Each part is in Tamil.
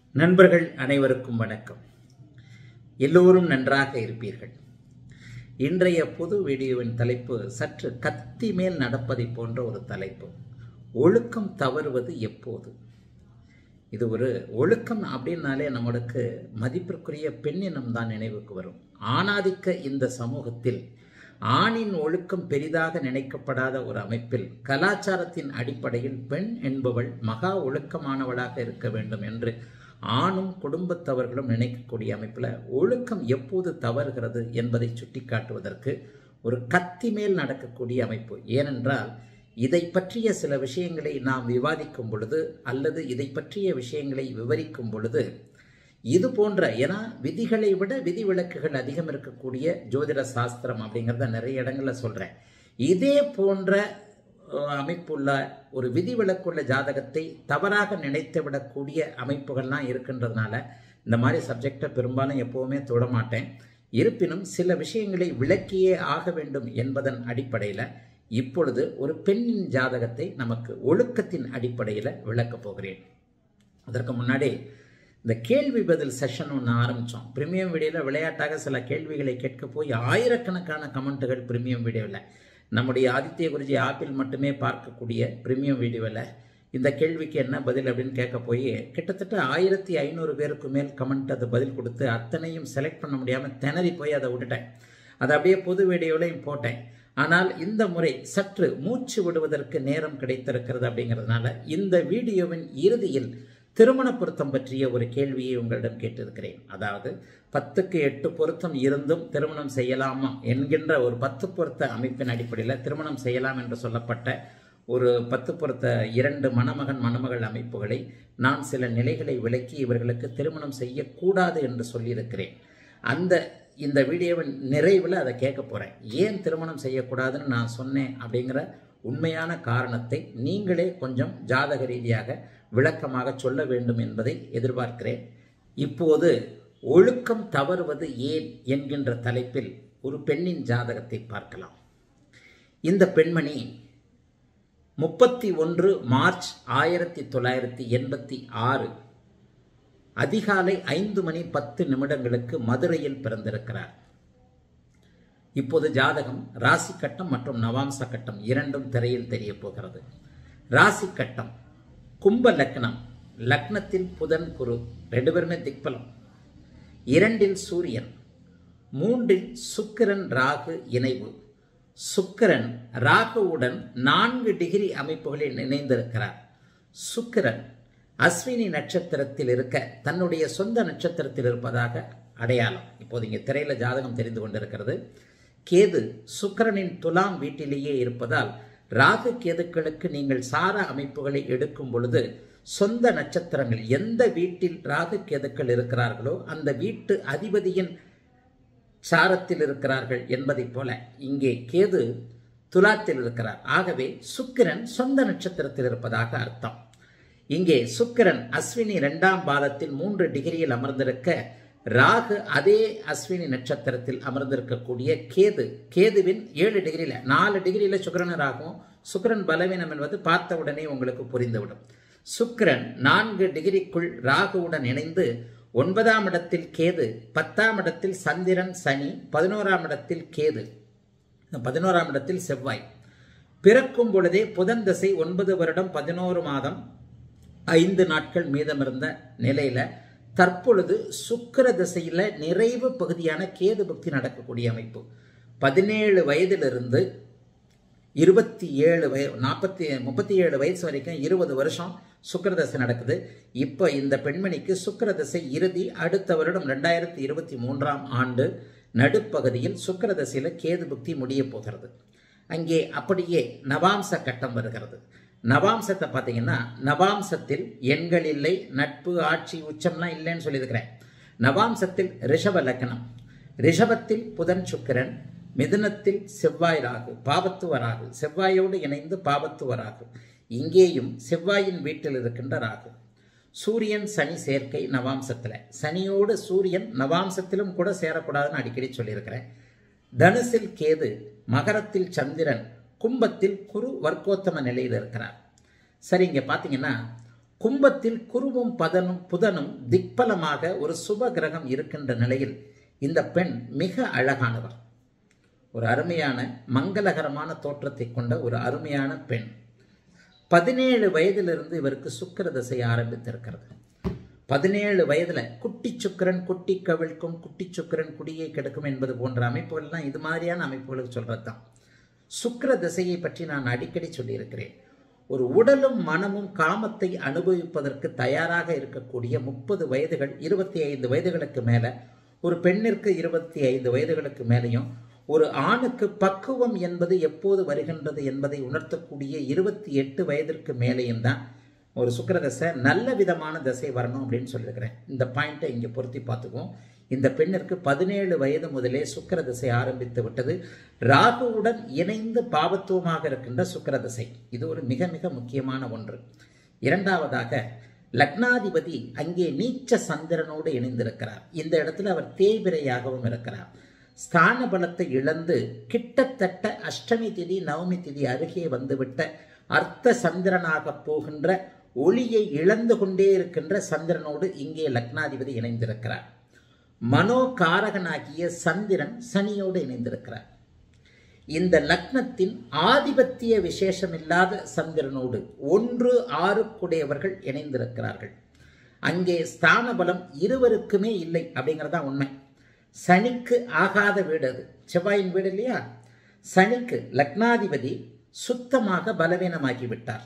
நண்பர்கள் அனைவருக்கும் வணக்கம் எல்லோரும் நன்றாக இருப்பீர்கள் இன்றைய பொது வீடியோவின் தலைப்பு சற்று கத்தி மேல் நடப்பதை போன்ற ஒரு தலைப்பு ஒழுக்கம் தவறுவது எப்போது இது ஒரு ஒழுக்கம் அப்படின்னாலே நம்மளுக்கு மதிப்பிற்குரிய பெண்ணினம் தான் நினைவுக்கு வரும் ஆணாதிக்க இந்த சமூகத்தில் ஆணின் ஒழுக்கம் பெரிதாக நினைக்கப்படாத ஒரு அமைப்பில் கலாச்சாரத்தின் அடிப்படையில் பெண் என்பவள் மகா ஒழுக்கமானவளாக இருக்க வேண்டும் என்று ஆணும் குடும்பத்தவர்களும் நினைக்கக்கூடிய அமைப்பில் ஒழுக்கம் எப்போது தவறுகிறது என்பதை சுட்டிக்காட்டுவதற்கு ஒரு கத்தி மேல் நடக்கக்கூடிய அமைப்பு ஏனென்றால் இதை பற்றிய சில விஷயங்களை நாம் விவாதிக்கும் பொழுது அல்லது இதை பற்றிய விஷயங்களை விவரிக்கும் பொழுது இது போன்ற ஏன்னா விதிகளை விட விதிவிலக்குகள் அதிகம் இருக்கக்கூடிய ஜோதிட சாஸ்திரம் அப்படிங்கிறத நிறைய இடங்களில் சொல்கிறேன் இதே போன்ற அமைப்புள்ள ஒரு விதிவிலக்குள்ள ஜாதகத்தை தவறாக நினைத்து விடக்கூடிய அமைப்புகள்லாம் இருக்கின்றதுனால இந்த மாதிரி சப்ஜெக்டை பெரும்பாலும் எப்போவுமே தொட மாட்டேன் இருப்பினும் சில விஷயங்களை விளக்கியே ஆக வேண்டும் என்பதன் அடிப்படையில் இப்பொழுது ஒரு பெண்ணின் ஜாதகத்தை நமக்கு ஒழுக்கத்தின் அடிப்படையில் விளக்கப் போகிறேன் அதற்கு முன்னாடி இந்த கேள்வி பதில் செஷன் ஒன்று ஆரம்பித்தோம் ப்ரீமியம் வீடியோவில் விளையாட்டாக சில கேள்விகளை கேட்க போய் ஆயிரக்கணக்கான கமெண்ட்டுகள் ப்ரீமியம் வீடியோவில் நம்முடைய ஆதித்ய குருஜி ஆப்பில் மட்டுமே பார்க்கக்கூடிய ப்ரீமியம் வீடியோவில் இந்த கேள்விக்கு என்ன பதில் அப்படின்னு கேட்க போய் கிட்டத்தட்ட ஆயிரத்தி ஐநூறு பேருக்கு மேல் கமெண்ட் அது பதில் கொடுத்து அத்தனையும் செலக்ட் பண்ண முடியாமல் திணறி போய் அதை விட்டுட்டேன் அதை அப்படியே பொது வீடியோவிலையும் போட்டேன் ஆனால் இந்த முறை சற்று மூச்சு விடுவதற்கு நேரம் கிடைத்திருக்கிறது அப்படிங்கிறதுனால இந்த வீடியோவின் இறுதியில் திருமண பொருத்தம் பற்றிய ஒரு கேள்வியை உங்களிடம் கேட்டிருக்கிறேன் அதாவது பத்துக்கு எட்டு பொருத்தம் இருந்தும் திருமணம் செய்யலாமா என்கின்ற ஒரு பத்து பொருத்த அமைப்பின் அடிப்படையில் திருமணம் செய்யலாம் என்று சொல்லப்பட்ட ஒரு பத்து பொருத்த இரண்டு மணமகன் மணமகள் அமைப்புகளை நான் சில நிலைகளை விளக்கி இவர்களுக்கு திருமணம் செய்யக்கூடாது என்று சொல்லியிருக்கிறேன் அந்த இந்த வீடியோவின் நிறைவில் அதை கேட்க போகிறேன் ஏன் திருமணம் செய்யக்கூடாதுன்னு நான் சொன்னேன் அப்படிங்கிற உண்மையான காரணத்தை நீங்களே கொஞ்சம் ஜாதக ரீதியாக விளக்கமாக சொல்ல வேண்டும் என்பதை எதிர்பார்க்கிறேன் இப்போது ஒழுக்கம் தவறுவது ஏன் என்கின்ற தலைப்பில் ஒரு பெண்ணின் ஜாதகத்தை பார்க்கலாம் இந்த பெண்மணி முப்பத்தி ஒன்று மார்ச் ஆயிரத்தி தொள்ளாயிரத்தி எண்பத்தி ஆறு அதிகாலை ஐந்து மணி பத்து நிமிடங்களுக்கு மதுரையில் பிறந்திருக்கிறார் இப்போது ஜாதகம் ராசி கட்டம் மற்றும் நவாம்ச கட்டம் இரண்டும் திரையில் தெரிய போகிறது ராசி கட்டம் கும்ப லக்னம் லக்னத்தில் புதன் குரு ரெண்டு பேருமே திக்பலம் இரண்டில் சூரியன் மூன்றில் சுக்கிரன் ராகு இணைவு சுக்கிரன் ராகுவுடன் நான்கு டிகிரி அமைப்புகளில் இணைந்திருக்கிறார் சுக்கிரன் அஸ்வினி நட்சத்திரத்தில் இருக்க தன்னுடைய சொந்த நட்சத்திரத்தில் இருப்பதாக அடையாளம் இப்போது இங்கே திரையில ஜாதகம் தெரிந்து கொண்டிருக்கிறது கேது சுக்கிரனின் துலாம் வீட்டிலேயே இருப்பதால் ராகு கேதுக்களுக்கு நீங்கள் சார அமைப்புகளை எடுக்கும் பொழுது சொந்த நட்சத்திரங்கள் எந்த வீட்டில் ராகு கேதுக்கள் இருக்கிறார்களோ அந்த வீட்டு அதிபதியின் சாரத்தில் இருக்கிறார்கள் என்பதைப் போல இங்கே கேது துலாத்தில் இருக்கிறார் ஆகவே சுக்கிரன் சொந்த நட்சத்திரத்தில் இருப்பதாக அர்த்தம் இங்கே சுக்கிரன் அஸ்வினி இரண்டாம் பாதத்தில் மூன்று டிகிரியில் அமர்ந்திருக்க ராகு அதே அஸ்வினி நட்சத்திரத்தில் அமர்ந்திருக்கக்கூடிய கேது கேதுவின் ஏழு டிகிரியில் நாலு டிகிரியில் சுக்கரன் ராகும் சுக்கரன் பலவீனம் என்பது பார்த்த உடனே உங்களுக்கு புரிந்துவிடும் சுக்கிரன் நான்கு டிகிரிக்குள் ராகுவுடன் இணைந்து ஒன்பதாம் இடத்தில் கேது பத்தாம் இடத்தில் சந்திரன் சனி பதினோராம் இடத்தில் கேது பதினோராம் இடத்தில் செவ்வாய் பிறக்கும் பொழுதே புதன் திசை ஒன்பது வருடம் பதினோரு மாதம் ஐந்து நாட்கள் மீதமிருந்த நிலையில தற்பொழுது சுக்கர திசையில நிறைவு பகுதியான கேது பக்தி நடக்கக்கூடிய அமைப்பு பதினேழு வயதிலிருந்து இருபத்தி ஏழு வய நாற்பத்தி முப்பத்தி ஏழு வயசு வரைக்கும் இருபது வருஷம் சுக்கரதசை நடக்குது இப்போ இந்த பெண்மணிக்கு சுக்கரதசை இறுதி அடுத்த வருடம் ரெண்டாயிரத்தி இருபத்தி மூன்றாம் ஆண்டு நடுப்பகுதியில் சுக்கரதசையில் கேது புக்தி முடிய போகிறது அங்கே அப்படியே நவாம்ச கட்டம் வருகிறது நவாம்சத்தை பார்த்தீங்கன்னா நவாம்சத்தில் எண்கள் இல்லை நட்பு ஆட்சி உச்சம்லாம் இல்லைன்னு சொல்லியிருக்கிறேன் நவாம்சத்தில் ரிஷப லக்னம் ரிஷபத்தில் புதன் சுக்கிரன் மிதுனத்தில் செவ்வாய் ராகு பாபத்துவ ராகு செவ்வாயோடு இணைந்து பாபத்துவ ராகு இங்கேயும் செவ்வாயின் வீட்டில் இருக்கின்ற ராகு சூரியன் சனி சேர்க்கை நவாம்சத்தில் சனியோடு சூரியன் நவாம்சத்திலும் கூட சேரக்கூடாதுன்னு அடிக்கடி சொல்லியிருக்கிறேன் தனுசில் கேது மகரத்தில் சந்திரன் கும்பத்தில் குரு வர்க்கோத்தம நிலையில் இருக்கிறார் சரி இங்கே பார்த்தீங்கன்னா கும்பத்தில் குருவும் பதனும் புதனும் திக்பலமாக ஒரு சுப கிரகம் இருக்கின்ற நிலையில் இந்த பெண் மிக அழகானவர் ஒரு அருமையான மங்களகரமான தோற்றத்தை கொண்ட ஒரு அருமையான பெண் பதினேழு வயதிலிருந்து இவருக்கு சுக்கிர தசை ஆரம்பித்திருக்கிறது பதினேழு வயதுல குட்டி சுக்கிரன் குட்டி கவிழ்க்கும் குட்டி சுக்கிரன் குடியை கெடுக்கும் என்பது போன்ற அமைப்புகள்லாம் இது மாதிரியான அமைப்புகளுக்கு சொல்றது தான் சுக்கிர திசையை பற்றி நான் அடிக்கடி சொல்லியிருக்கிறேன் ஒரு உடலும் மனமும் காமத்தை அனுபவிப்பதற்கு தயாராக இருக்கக்கூடிய முப்பது வயதுகள் இருபத்தி ஐந்து வயதுகளுக்கு மேல ஒரு பெண்ணிற்கு இருபத்தி ஐந்து வயதுகளுக்கு மேலேயும் ஒரு ஆணுக்கு பக்குவம் என்பது எப்போது வருகின்றது என்பதை உணர்த்தக்கூடிய இருபத்தி எட்டு வயதிற்கு மேலேயும் தான் ஒரு சுக்கிர தசை நல்ல விதமான தசை வரணும் அப்படின்னு சொல்லியிருக்கிறேன் இந்த பாயிண்ட்டை இங்கே பொருத்தி பார்த்துக்குவோம் இந்த பெண்ணிற்கு பதினேழு வயது முதலே சுக்கிர திசை ஆரம்பித்து விட்டது ராகுவுடன் இணைந்து பாவத்துவமாக இருக்கின்ற சுக்கிர திசை இது ஒரு மிக மிக முக்கியமான ஒன்று இரண்டாவதாக லக்னாதிபதி அங்கே நீச்ச சந்திரனோடு இணைந்திருக்கிறார் இந்த இடத்துல அவர் தேய்பிரையாகவும் இருக்கிறார் ஸ்தான பலத்தை இழந்து கிட்டத்தட்ட அஷ்டமி திதி நவமி திதி அருகே வந்துவிட்ட அர்த்த சந்திரனாக போகின்ற ஒளியை இழந்து கொண்டே இருக்கின்ற சந்திரனோடு இங்கே லக்னாதிபதி இணைந்திருக்கிறார் மனோகாரகனாகிய சந்திரன் சனியோடு இணைந்திருக்கிறார் இந்த லக்னத்தின் ஆதிபத்திய விசேஷமில்லாத சந்திரனோடு ஒன்று ஆறுக்குடையவர்கள் இணைந்திருக்கிறார்கள் அங்கே ஸ்தான பலம் இருவருக்குமே இல்லை அப்படிங்கிறதா உண்மை சனிக்கு ஆகாத வீடு அது செவ்வாயின் வீடு இல்லையா சனிக்கு லக்னாதிபதி சுத்தமாக பலவீனமாக்கி விட்டார்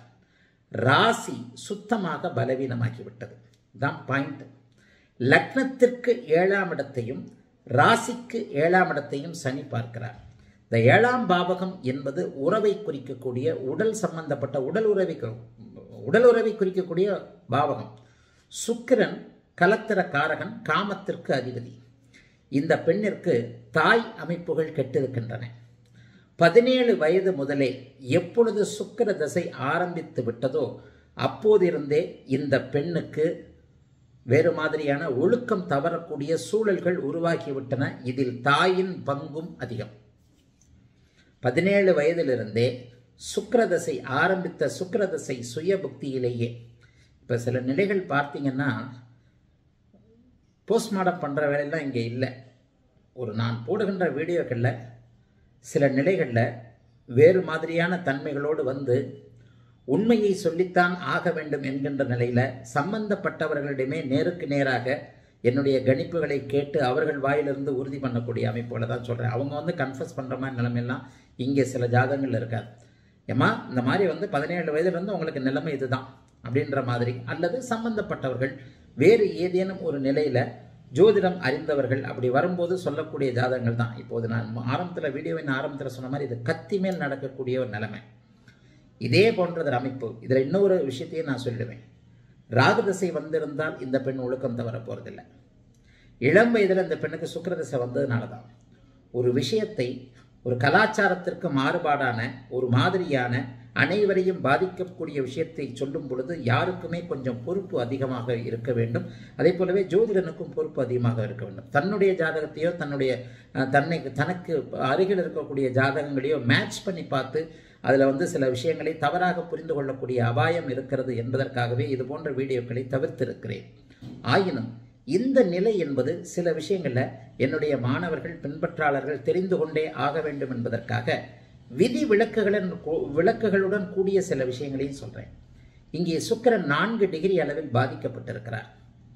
ராசி சுத்தமாக பலவீனமாக்கி விட்டது தான் பாயிண்ட் லக்னத்திற்கு ஏழாம் இடத்தையும் ராசிக்கு ஏழாம் இடத்தையும் சனி பார்க்கிறார் இந்த ஏழாம் பாவகம் என்பது உறவை குறிக்கக்கூடிய உடல் சம்பந்தப்பட்ட உடல் உறவை உடல் உறவை குறிக்கக்கூடிய பாவகம் சுக்கிரன் கலத்திர காரகன் காமத்திற்கு அதிபதி இந்த பெண்ணிற்கு தாய் அமைப்புகள் கெட்டிருக்கின்றன பதினேழு வயது முதலே எப்பொழுது சுக்கிர தசை ஆரம்பித்து விட்டதோ அப்போதிருந்தே இந்த பெண்ணுக்கு வேறு மாதிரியான ஒழுக்கம் தவறக்கூடிய சூழல்கள் உருவாகிவிட்டன இதில் தாயின் பங்கும் அதிகம் பதினேழு வயதிலிருந்தே சுக்கிரதசை ஆரம்பித்த சுக்கிரதசை சுய புக்தியிலேயே இப்போ சில நிலைகள் பார்த்தீங்கன்னா போஸ்ட்மார்ட்டம் பண்ணுற வேலையெல்லாம் இங்கே இல்லை ஒரு நான் போடுகின்ற வீடியோக்களில் சில நிலைகளில் வேறு மாதிரியான தன்மைகளோடு வந்து உண்மையை சொல்லித்தான் ஆக வேண்டும் என்கின்ற நிலையில் சம்பந்தப்பட்டவர்களிடமே நேருக்கு நேராக என்னுடைய கணிப்புகளை கேட்டு அவர்கள் வாயிலிருந்து உறுதி பண்ணக்கூடிய அமைப்புகளை தான் சொல்கிறேன் அவங்க வந்து கன்ஃபஸ் பண்ணுற மாதிரி நிலைமையெல்லாம் இங்கே சில ஜாதகங்கள் இருக்காது ஏமா இந்த மாதிரி வந்து பதினேழு வயதுலேருந்து உங்களுக்கு நிலைமை இதுதான் அப்படின்ற மாதிரி அல்லது சம்பந்தப்பட்டவர்கள் வேறு ஏதேனும் ஒரு நிலையில் ஜோதிடம் அறிந்தவர்கள் அப்படி வரும்போது சொல்லக்கூடிய ஜாதகங்கள் தான் இப்போது நான் ஆரம்பத்தில் வீடியோவின் ஆரம்பத்தில் சொன்ன மாதிரி இது கத்தி மேல் நடக்கக்கூடிய ஒரு நிலைமை இதே போன்றது அமைப்பு இதில் இன்னொரு விஷயத்தையும் நான் சொல்லிடுவேன் ராகுதசை வந்திருந்தால் இந்த பெண் ஒழுக்கம் தவற போகிறதில்லை இளம் வயதில் இந்த பெண்ணுக்கு சுக்கிரதசை வந்ததுனால தான் ஒரு விஷயத்தை ஒரு கலாச்சாரத்திற்கு மாறுபாடான ஒரு மாதிரியான அனைவரையும் பாதிக்கக்கூடிய விஷயத்தை சொல்லும் பொழுது யாருக்குமே கொஞ்சம் பொறுப்பு அதிகமாக இருக்க வேண்டும் அதே போலவே ஜோதிடனுக்கும் பொறுப்பு அதிகமாக இருக்க வேண்டும் தன்னுடைய ஜாதகத்தையோ தன்னுடைய அஹ், தன்னை தனக்கு அருகில் இருக்கக்கூடிய ஜாதகங்களையோ மேட்ச் பண்ணி பார்த்து அதில் வந்து சில விஷயங்களை தவறாக புரிந்து கொள்ளக்கூடிய அபாயம் இருக்கிறது என்பதற்காகவே இது போன்ற வீடியோக்களை தவிர்த்திருக்கிறேன் ஆயினும் இந்த நிலை என்பது சில விஷயங்களில் என்னுடைய மாணவர்கள் பின்பற்றாளர்கள் தெரிந்து கொண்டே ஆக வேண்டும் என்பதற்காக விதி விளக்குகளுடன் கூ- விளக்குகளுடன் கூடிய சில விஷயங்களையும் சொல்கிறேன் இங்கே சுக்கிரன் நான்கு டிகிரி அளவில் பாதிக்கப்பட்டிருக்கிறார்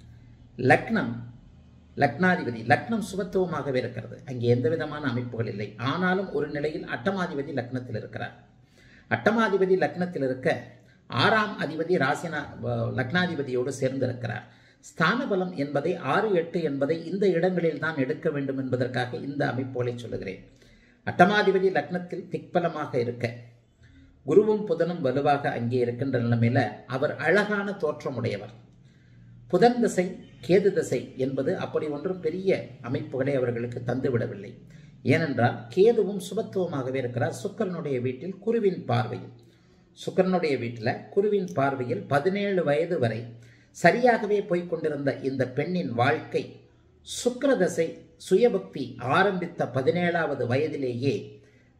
லக்னம் லக்னாதிபதி லக்னம் சுபத்துவமாகவே இருக்கிறது அங்கே எந்த விதமான அமைப்புகள் இல்லை ஆனாலும் ஒரு நிலையில் அட்டமாதிபதி லக்னத்தில் இருக்கிறார் அட்டமாதிபதி லக்னத்தில் இருக்க ஆறாம் அதிபதி ராசினா வ- லக்னாதிபதியோடு சேர்ந்திருக்கிறார் ஸ்தான பலம் என்பதை ஆறு எட்டு என்பதை இந்த இடங்களில் தான் எடுக்க வேண்டும் என்பதற்காக இந்த அமைப்புகளை சொல்லுகிறேன் அட்டமாதிபதி லக்னத்தில் திக்பலமாக இருக்க குருவும் புதனும் வலுவாக அங்கே இருக்கின்ற நிலைமையில அவர் அழகான தோற்றமுடையவர் புதன் திசை கேது திசை என்பது அப்படி ஒன்றும் பெரிய அமைப்புகளை அவர்களுக்கு தந்துவிடவில்லை ஏனென்றால் கேதுவும் சுபத்துவமாகவே இருக்கிறார் சுக்கிரனுடைய வீட்டில் குருவின் பார்வையில் சுக்கிரனுடைய வீட்டில் குருவின் பார்வையில் பதினேழு வயது வரை சரியாகவே போய்க் கொண்டிருந்த இந்த பெண்ணின் வாழ்க்கை சுக்கிர தசை சுயபக்தி ஆரம்பித்த பதினேழாவது வயதிலேயே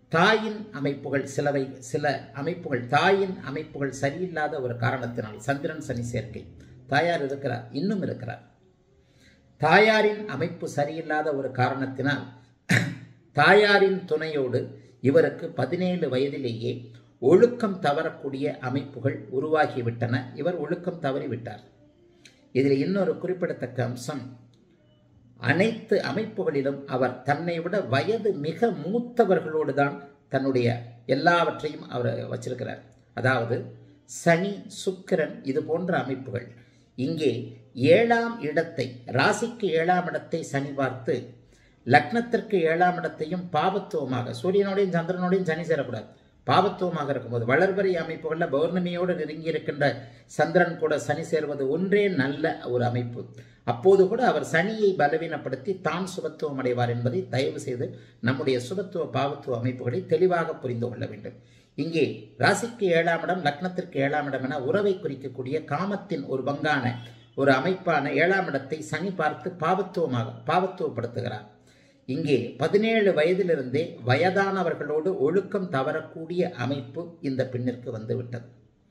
தாயின் அமைப்புகள் சிலவை சில அமைப்புகள் தாயின் அமைப்புகள் சரியில்லாத ஒரு காரணத்தினால் சந்திரன் சனி சேர்க்கை தாயார் இருக்கிறார் இன்னும் இருக்கிறார் தாயாரின் அமைப்பு சரியில்லாத ஒரு காரணத்தினால் தாயாரின் துணையோடு இவருக்கு பதினேழு வயதிலேயே ஒழுக்கம் தவறக்கூடிய அமைப்புகள் உருவாகிவிட்டன இவர் ஒழுக்கம் தவறிவிட்டார் இதில் இன்னொரு குறிப்பிடத்தக்க அம்சம் அனைத்து அமைப்புகளிலும் அவர் தன்னை விட வயது மிக மூத்தவர்களோடு தான் தன்னுடைய எல்லாவற்றையும் அவர் வச்சிருக்கிறார் அதாவது சனி சுக்கிரன் இது போன்ற அமைப்புகள் இங்கே ஏழாம் இடத்தை ராசிக்கு ஏழாம் இடத்தை சனி பார்த்து லக்னத்திற்கு ஏழாம் இடத்தையும் பாவத்துவமாக சூரியனோடையும் சந்திரனோடையும் சனி சேரக்கூடாது பாவத்துவமாக இருக்கும்போது வளர்வரை அமைப்புகளில் பௌர்ணமியோடு நெருங்கி இருக்கின்ற சந்திரன் கூட சனி சேர்வது ஒன்றே நல்ல ஒரு அமைப்பு அப்போது கூட அவர் சனியை பலவீனப்படுத்தி தான் சுபத்துவம் அடைவார் என்பதை தயவு செய்து நம்முடைய சுபத்துவ பாவத்துவ அமைப்புகளை தெளிவாக புரிந்து கொள்ள வேண்டும் இங்கே ராசிக்கு ஏழாம் இடம் லக்னத்திற்கு ஏழாம் இடம் என உறவை குறிக்கக்கூடிய காமத்தின் ஒரு பங்கான ஒரு அமைப்பான ஏழாம் இடத்தை சனி பார்த்து பாவத்துவமாக பாவத்துவப்படுத்துகிறார் இங்கே பதினேழு வயதிலிருந்தே வயதானவர்களோடு ஒழுக்கம் தவறக்கூடிய அமைப்பு இந்த பெண்ணிற்கு வந்துவிட்டது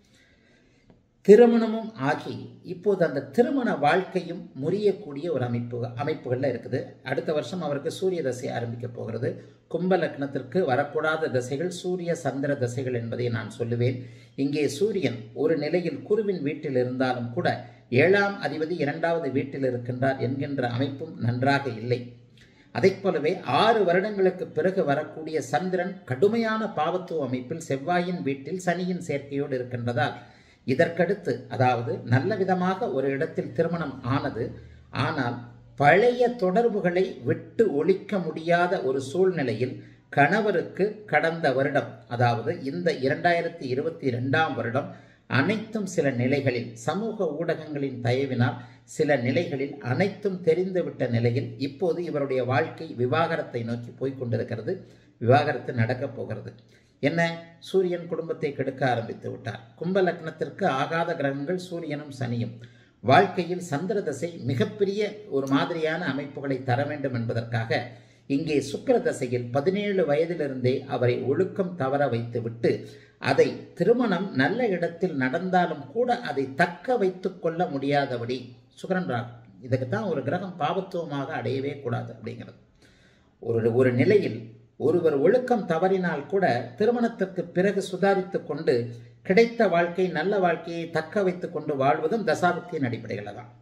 திருமணமும் ஆகி இப்போது அந்த திருமண வாழ்க்கையும் முறியக்கூடிய ஒரு அமைப்பு அமைப்புகளில் இருக்குது அடுத்த வருஷம் அவருக்கு சூரிய தசை ஆரம்பிக்க போகிறது கும்ப லக்னத்திற்கு வரக்கூடாத தசைகள் சூரிய சந்திர தசைகள் என்பதை நான் சொல்லுவேன் இங்கே சூரியன் ஒரு நிலையில் குருவின் வீட்டில் இருந்தாலும் கூட ஏழாம் அதிபதி இரண்டாவது வீட்டில் இருக்கின்றார் என்கின்ற அமைப்பும் நன்றாக இல்லை அதைப் போலவே ஆறு வருடங்களுக்கு பிறகு வரக்கூடிய சந்திரன் கடுமையான பாவத்துவ அமைப்பில் செவ்வாயின் வீட்டில் சனியின் சேர்க்கையோடு இருக்கின்றதால் இதற்கடுத்து அதாவது நல்ல விதமாக ஒரு இடத்தில் திருமணம் ஆனது ஆனால் பழைய தொடர்புகளை விட்டு ஒழிக்க முடியாத ஒரு சூழ்நிலையில் கணவருக்கு கடந்த வருடம் அதாவது இந்த இரண்டாயிரத்தி இருபத்தி ரெண்டாம் வருடம் அனைத்தும் சில நிலைகளில் சமூக ஊடகங்களின் தயவினால் சில நிலைகளில் அனைத்தும் தெரிந்துவிட்ட நிலையில் இப்போது இவருடைய வாழ்க்கை விவாகரத்தை நோக்கி போய்கொண்டிருக்கிறது விவாகரத்து நடக்கப் போகிறது என்ன சூரியன் குடும்பத்தை கெடுக்க ஆரம்பித்து விட்டார் கும்ப லக்னத்திற்கு ஆகாத கிரகங்கள் சூரியனும் சனியும் வாழ்க்கையில் சந்திர தசை மிகப்பெரிய ஒரு மாதிரியான அமைப்புகளை தர வேண்டும் என்பதற்காக இங்கே சுக்கர தசையில் பதினேழு வயதிலிருந்தே அவரை ஒழுக்கம் தவற வைத்துவிட்டு அதை திருமணம் நல்ல இடத்தில் நடந்தாலும் கூட அதை தக்க வைத்து கொள்ள முடியாதபடி சுக்கரன் ராகு இதுக்கு தான் ஒரு கிரகம் பாவத்துவமாக அடையவே கூடாது அப்படிங்கிறது ஒரு ஒரு நிலையில் ஒருவர் ஒழுக்கம் தவறினால் கூட திருமணத்திற்கு பிறகு சுதாரித்து கொண்டு கிடைத்த வாழ்க்கை நல்ல வாழ்க்கையை தக்க வைத்து கொண்டு வாழ்வதும் தசாபக்தியின் அடிப்படையில் தான்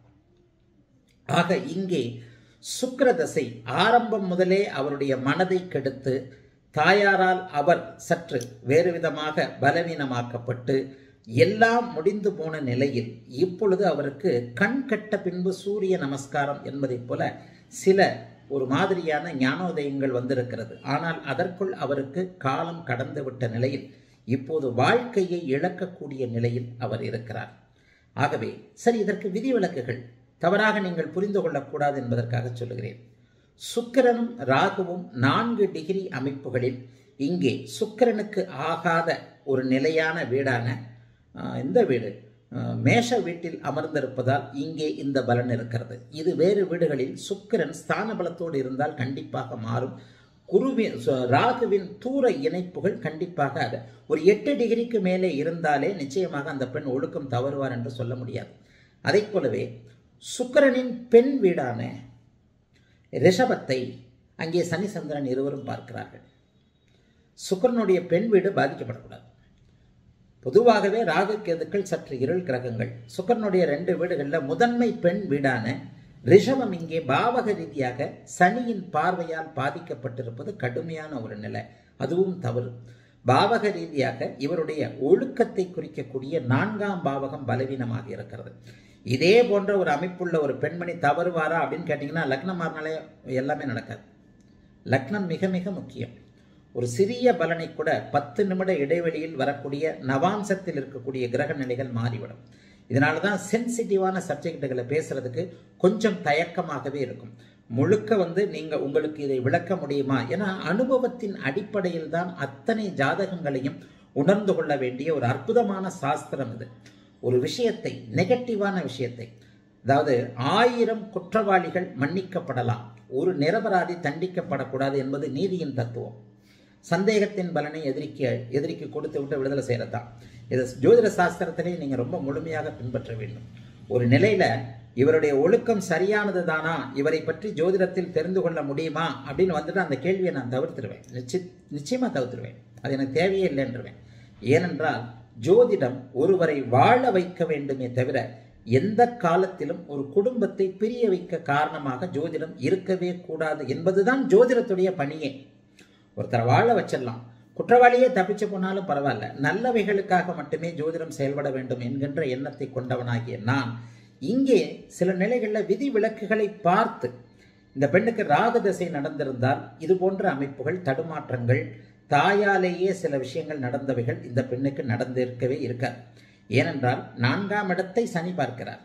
ஆக இங்கே சுக்கர தசை ஆரம்பம் முதலே அவருடைய மனதை கெடுத்து தாயாரால் அவர் சற்று வேறு விதமாக பலவீனமாக்கப்பட்டு எல்லாம் முடிந்து போன நிலையில் இப்பொழுது அவருக்கு கண் கட்ட பின்பு சூரிய நமஸ்காரம் என்பதைப் போல சில ஒரு மாதிரியான ஞானோதயங்கள் வந்திருக்கிறது ஆனால் அதற்குள் அவருக்கு காலம் கடந்துவிட்ட நிலையில் இப்போது வாழ்க்கையை இழக்கக்கூடிய நிலையில் அவர் இருக்கிறார் ஆகவே சரி இதற்கு விதிவிலக்குகள் தவறாக நீங்கள் புரிந்து கொள்ளக்கூடாது என்பதற்காக சொல்லுகிறேன் சுக்கிரனும் ராகுவும் நான்கு டிகிரி அமைப்புகளில் இங்கே சுக்கிரனுக்கு ஆகாத ஒரு நிலையான வீடான இந்த வீடு மேஷ வீட்டில் அமர்ந்திருப்பதால் இங்கே இந்த பலன் இருக்கிறது இது வேறு வீடுகளில் சுக்கிரன் ஸ்தான பலத்தோடு இருந்தால் கண்டிப்பாக மாறும் குருவின் ராகுவின் தூர இணைப்புகள் கண்டிப்பாக அது ஒரு எட்டு டிகிரிக்கு மேலே இருந்தாலே நிச்சயமாக அந்த பெண் ஒழுக்கம் தவறுவார் என்று சொல்ல முடியாது அதை போலவே சுக்கிரனின் பெண் வீடான ரிஷபத்தை அங்கே சனி சந்திரன் இருவரும் பார்க்கிறார்கள் சுக்கரனுடைய பெண் வீடு பாதிக்கப்படக்கூடாது பொதுவாகவே ராகு கேதுக்கள் சற்று இருள் கிரகங்கள் சுக்கரனுடைய ரெண்டு வீடுகளில் முதன்மை பெண் வீடான ரிஷபம் இங்கே பாவக ரீதியாக சனியின் பார்வையால் பாதிக்கப்பட்டிருப்பது கடுமையான ஒரு நிலை அதுவும் தவறு பாவக ரீதியாக இவருடைய ஒழுக்கத்தை குறிக்கக்கூடிய நான்காம் பாவகம் பலவீனமாக இருக்கிறது இதே போன்ற ஒரு அமைப்புள்ள ஒரு பெண்மணி தவறுவாரா அப்படின்னு கேட்டிங்கன்னா லக்னம் மாறினாலே எல்லாமே நடக்காது லக்னம் மிக மிக முக்கியம் ஒரு சிறிய பலனை கூட பத்து நிமிட இடைவெளியில் வரக்கூடிய நவாம்சத்தில் இருக்கக்கூடிய கிரக நிலைகள் மாறிவிடும் இதனால தான் சென்சிட்டிவான சப்ஜெக்டுகளை பேசுறதுக்கு கொஞ்சம் தயக்கமாகவே இருக்கும் முழுக்க வந்து நீங்கள் உங்களுக்கு இதை விளக்க முடியுமா ஏன்னா அனுபவத்தின் அடிப்படையில் தான் அத்தனை ஜாதகங்களையும் உணர்ந்து கொள்ள வேண்டிய ஒரு அற்புதமான சாஸ்திரம் இது ஒரு விஷயத்தை நெகட்டிவான விஷயத்தை அதாவது ஆயிரம் குற்றவாளிகள் மன்னிக்கப்படலாம் ஒரு நிரபராதி தண்டிக்கப்படக்கூடாது என்பது நீதியின் தத்துவம் சந்தேகத்தின் பலனை எதிரிக்கு எதிரிக்கு கொடுத்து விட்டு விடுதலை செய்கிறது தான் இது ஜோதிட சாஸ்திரத்திலே நீங்கள் ரொம்ப முழுமையாக பின்பற்ற வேண்டும் ஒரு நிலையில இவருடைய ஒழுக்கம் சரியானது தானா இவரை பற்றி ஜோதிடத்தில் தெரிந்து கொள்ள முடியுமா அப்படின்னு வந்துட்டு அந்த கேள்வியை நான் தவிர்த்துருவேன் நிச்சய நிச்சயமா தவிர்த்துருவேன் அது எனக்கு தேவையே இல்லைன்றுவேன் ஏனென்றால் ஜோதிடம் ஒருவரை வாழ வைக்க வேண்டுமே தவிர எந்த காலத்திலும் ஒரு குடும்பத்தை பிரிய வைக்க காரணமாக ஜோதிடம் இருக்கவே கூடாது என்பதுதான் ஜோதிடத்துடைய பணியே ஒருத்தரை வாழ வச்சிடலாம் குற்றவாளியே தப்பிச்சு போனாலும் பரவாயில்ல நல்லவைகளுக்காக மட்டுமே ஜோதிடம் செயல்பட வேண்டும் என்கின்ற எண்ணத்தை கொண்டவனாகிய நான் இங்கே சில நிலைகளில் விதி விலக்குகளை பார்த்து இந்த பெண்ணுக்கு ராகு தசை நடந்திருந்தால் இது போன்ற அமைப்புகள் தடுமாற்றங்கள் தாயாலேயே சில விஷயங்கள் நடந்தவைகள் இந்த பெண்ணுக்கு நடந்திருக்கவே இருக்காது ஏனென்றால் நான்காம் இடத்தை சனி பார்க்கிறார்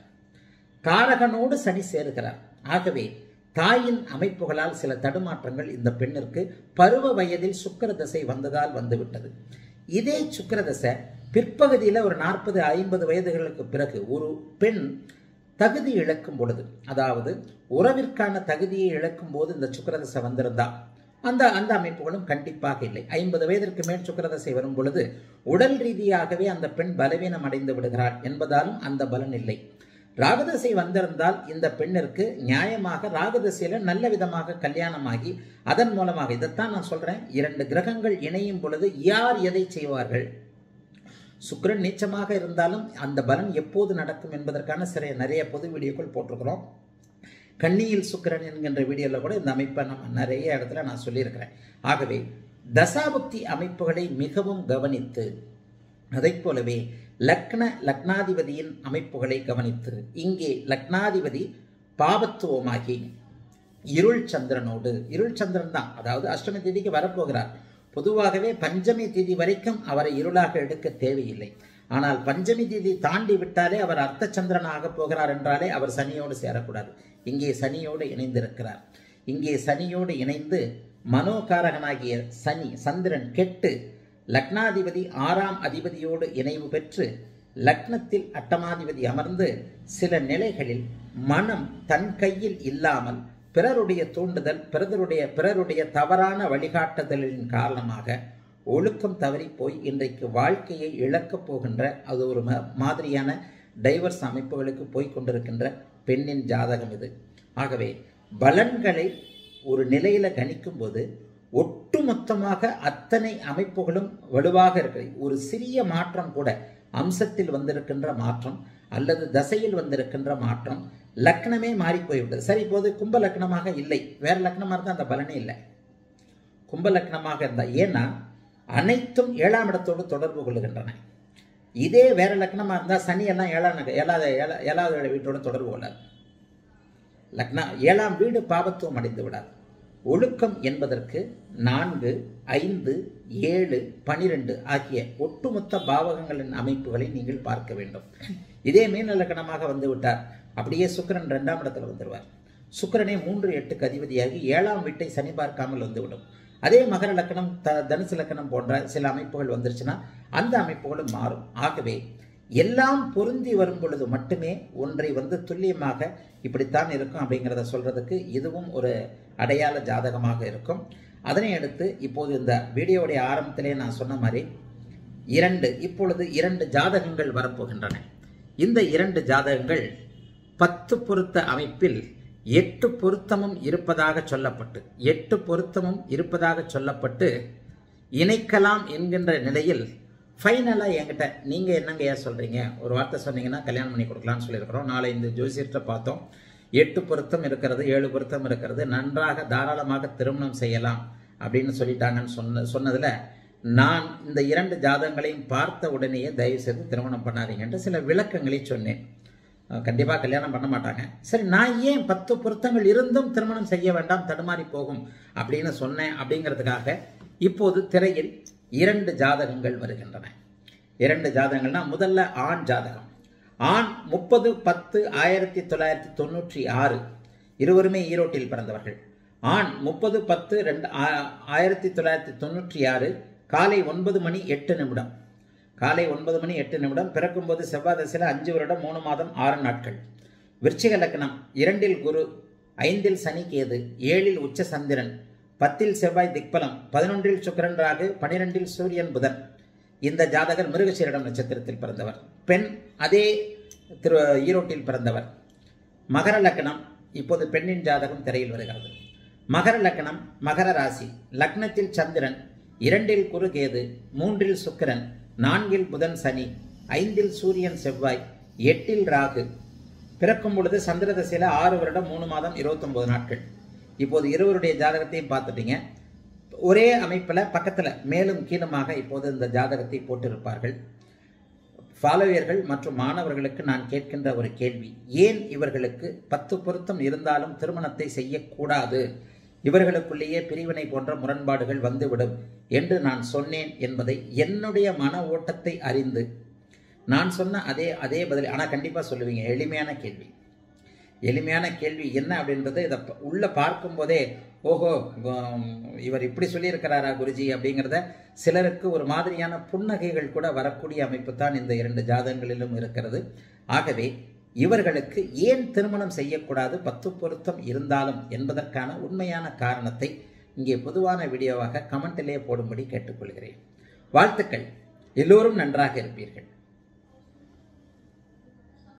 காரகனோடு சனி சேருகிறார் ஆகவே தாயின் அமைப்புகளால் சில தடுமாற்றங்கள் இந்த பெண்ணிற்கு பருவ வயதில் சுக்கர தசை வந்ததால் வந்துவிட்டது இதே சுக்கர தசை பிற்பகுதியில் ஒரு நாற்பது ஐம்பது வயதுகளுக்கு பிறகு ஒரு பெண் தகுதி இழக்கும் பொழுது அதாவது உறவிற்கான தகுதியை இழக்கும் போது இந்த சுக்கரதசை வந்திருந்தா அந்த அந்த அமைப்புகளும் கண்டிப்பாக இல்லை ஐம்பது வயதிற்கு மேல் சுக்கரதசை வரும் பொழுது உடல் ரீதியாகவே அந்த பெண் பலவீனம் அடைந்து விடுகிறாள் என்பதாலும் அந்த பலன் இல்லை ராகதசை வந்திருந்தால் இந்த பெண்ணிற்கு நியாயமாக ராகதசையில நல்ல விதமாக கல்யாணமாகி அதன் மூலமாக இதைத்தான் நான் சொல்றேன் இரண்டு கிரகங்கள் இணையும் பொழுது யார் எதை செய்வார்கள் சுக்கிரன் நீச்சமாக இருந்தாலும் அந்த பலன் எப்போது நடக்கும் என்பதற்கான சிறைய நிறைய பொது வீடியோக்கள் போட்டிருக்கிறோம் கண்ணியில் சுக்கிரன் என்கின்ற வீடியோவில் கூட இந்த அமைப்பை நம்ம நிறைய இடத்துல நான் சொல்லியிருக்கிறேன் ஆகவே தசாபுக்தி அமைப்புகளை மிகவும் கவனித்து அதைப் போலவே லக்ன லக்னாதிபதியின் அமைப்புகளை கவனித்து இங்கே லக்னாதிபதி பாபத்துவமாகி இருள் சந்திரனோடு இருள் சந்திரன் தான் அதாவது அஷ்டமி தேதிக்கு வரப்போகிறார் பொதுவாகவே பஞ்சமி தேதி வரைக்கும் அவரை இருளாக எடுக்க தேவையில்லை ஆனால் பஞ்சமி தேதி தாண்டி விட்டாலே அவர் அர்த்த சந்திரனாக போகிறார் என்றாலே அவர் சனியோடு சேரக்கூடாது இங்கே சனியோடு இணைந்திருக்கிறார் இங்கே சனியோடு இணைந்து மனோகாரகனாகிய சனி சந்திரன் கெட்டு லக்னாதிபதி ஆறாம் அதிபதியோடு இணைவு பெற்று லக்னத்தில் அட்டமாதிபதி அமர்ந்து சில நிலைகளில் மனம் தன் கையில் இல்லாமல் பிறருடைய தூண்டுதல் பிறருடைய பிறருடைய தவறான வழிகாட்டுதலின் காரணமாக ஒழுக்கம் தவறி போய் இன்றைக்கு வாழ்க்கையை இழக்கப் போகின்ற அது ஒரு ம- மாதிரியான டைவர்ஸ் அமைப்புகளுக்கு போய் கொண்டிருக்கின்ற பெண்ணின் ஜாதகம் இது ஆகவே பலன்களை ஒரு நிலையில கணிக்கும் போது ஒட்டுமொத்தமாக அத்தனை அமைப்புகளும் வலுவாக இருக்கிறது ஒரு சிறிய மாற்றம் கூட அம்சத்தில் வந்திருக்கின்ற மாற்றம் அல்லது தசையில் வந்திருக்கின்ற மாற்றம் லக்னமே மாறி போய்விட்டது சரி இப்போது கும்ப லக்னமாக இல்லை வேற லக்னமாக இருந்தால் அந்த பலனே இல்லை கும்ப லக்னமாக இருந்தால் ஏன்னா அனைத்தும் ஏழாம் இடத்தோடு தொடர்பு கொள்ளுகின்றன இதே வேற லக்னமாக இருந்தால் சனி எல்லாம் ஏழாம் நக- ஏழாவது ஏழா- ஏழாவது வீட்டோட தொடர்பு கொள்ளாது லக்னா ஏழாம் வீடு பாபத்துவம் அடைந்து விடாது ஒழுக்கம் என்பதற்கு நான்கு ஐந்து ஏழு பனிரெண்டு ஆகிய ஒட்டுமொத்த பாவகங்களின் அமைப்புகளை நீங்கள் பார்க்க வேண்டும் இதே மீன லக்கணமாக வந்து விட்டார் அப்படியே சுக்கிரன் இரண்டாம் இடத்துல வந்துடுவார் சுக்கிரனே மூன்று எட்டுக்கு அதிபதியாகி ஏழாம் வீட்டை சனி பார்க்காமல் வந்துவிடும் அதே மகர லக்கணம் த தனுசு லக்கணம் போன்ற சில அமைப்புகள் வந்துருச்சுன்னா அந்த அமைப்புகளும் மாறும் ஆகவே எல்லாம் பொருந்தி வரும் பொழுது மட்டுமே ஒன்றை வந்து துல்லியமாக இப்படித்தான் இருக்கும் அப்படிங்கிறத சொல்றதுக்கு இதுவும் ஒரு அடையாள ஜாதகமாக இருக்கும் அதனை அடுத்து இப்போது இந்த வீடியோவுடைய ஆரம்பத்திலே நான் சொன்ன மாதிரி இரண்டு இப்பொழுது இரண்டு ஜாதகங்கள் வரப்போகின்றன இந்த இரண்டு ஜாதகங்கள் பத்து பொருத்த அமைப்பில் எட்டு பொருத்தமும் இருப்பதாக சொல்லப்பட்டு எட்டு பொருத்தமும் இருப்பதாக சொல்லப்பட்டு இணைக்கலாம் என்கின்ற நிலையில் ஃபைனலாக என்கிட்ட நீங்கள் என்னங்க ஏன் சொல்கிறீங்க ஒரு வார்த்தை சொன்னீங்கன்னா கல்யாணம் பண்ணி கொடுக்கலாம்னு சொல்லியிருக்கிறோம் நாளை இந்த ஜோசியர்கிட்ட பார்த்தோம் எட்டு பொருத்தம் இருக்கிறது ஏழு பொருத்தம் இருக்கிறது நன்றாக தாராளமாக திருமணம் செய்யலாம் அப்படின்னு சொல்லிட்டாங்கன்னு சொன்ன சொன்னதில் நான் இந்த இரண்டு ஜாதகங்களையும் பார்த்த உடனேயே தயவு செய்து திருமணம் பண்ணாதீங்கன்ட்டு சில விளக்கங்களை சொன்னேன் கண்டிப்பாக கல்யாணம் பண்ண மாட்டாங்க சரி நான் ஏன் பத்து பொருத்தங்கள் இருந்தும் திருமணம் செய்ய வேண்டாம் தடுமாறி போகும் அப்படின்னு சொன்னேன் அப்படிங்கிறதுக்காக இப்போது திரையில் இரண்டு ஜாதகங்கள் வருகின்றன இரண்டு ஜாதகங்கள்னா முதல்ல ஆண் ஜாதகம் ஆண் முப்பது பத்து ஆயிரத்தி தொள்ளாயிரத்தி தொண்ணூற்றி ஆறு இருவருமே ஈரோட்டில் பிறந்தவர்கள் ஆண் முப்பது பத்து ரெண்டு ஆ- ஆயிரத்தி தொள்ளாயிரத்தி தொண்ணூற்றி ஆறு காலை ஒன்பது மணி எட்டு நிமிடம் காலை ஒன்பது மணி எட்டு நிமிடம் பிறக்கும்போது செவ்வாய் தசையில் அஞ்சு வருடம் மூணு மாதம் ஆறு நாட்கள் விருச்சிக லக்னம் இரண்டில் குரு ஐந்தில் சனி கேது ஏழில் உச்ச சந்திரன் பத்தில் செவ்வாய் திக்பலம் பதினொன்றில் சுக்கிரன் ராகு பனிரெண்டில் சூரியன் புதன் இந்த ஜாதகர் மிருகசீரிடம் நட்சத்திரத்தில் பிறந்தவர் பெண் அதே திரு ஈரோட்டில் பிறந்தவர் மகர லக்னம் இப்போது பெண்ணின் ஜாதகம் திரையில் வருகிறது மகர லக்னம் மகர ராசி லக்னத்தில் சந்திரன் இரண்டில் குரு கேது மூன்றில் சுக்கிரன் நான்கில் புதன் சனி ஐந்தில் சூரியன் செவ்வாய் எட்டில் ராகு பிறக்கும் பொழுது சந்திர தசையில் ஆறு வருடம் மூணு மாதம் இருபத்தொன்பது நாட்கள் இப்போது இருவருடைய ஜாதகத்தையும் பார்த்துட்டீங்க ஒரே அமைப்பில் பக்கத்தில் மேலும் கீழுமாக இப்போது இந்த ஜாதகத்தை போட்டிருப்பார்கள் ஃபாலோயர்கள் மற்றும் மாணவர்களுக்கு நான் கேட்கின்ற ஒரு கேள்வி ஏன் இவர்களுக்கு பத்து பொருத்தம் இருந்தாலும் திருமணத்தை செய்யக்கூடாது இவர்களுக்குள்ளேயே பிரிவினை போன்ற முரண்பாடுகள் வந்துவிடும் என்று நான் சொன்னேன் என்பதை என்னுடைய மன ஓட்டத்தை அறிந்து நான் சொன்ன அதே அதே பதில் ஆனால் கண்டிப்பாக சொல்லுவீங்க எளிமையான கேள்வி எளிமையான கேள்வி என்ன அப்படின்றது இதை ப- உள்ள பார்க்கும்போதே ஓஹோ உம், இவர் இப்படி சொல்லியிருக்கிறாரா குருஜி அப்படிங்கிறத சிலருக்கு ஒரு மாதிரியான புன்னகைகள் கூட வரக்கூடிய அமைப்பு தான் இந்த இரண்டு ஜாதகங்களிலும் இருக்கிறது ஆகவே இவர்களுக்கு ஏன் திருமணம் செய்யக்கூடாது பத்து பொருத்தம் இருந்தாலும் என்பதற்கான உண்மையான காரணத்தை இங்கே பொதுவான வீடியோவாக கமெண்டிலே போடும்படி கேட்டுக்கொள்கிறேன் வாழ்த்துக்கள் எல்லோரும் நன்றாக இருப்பீர்கள்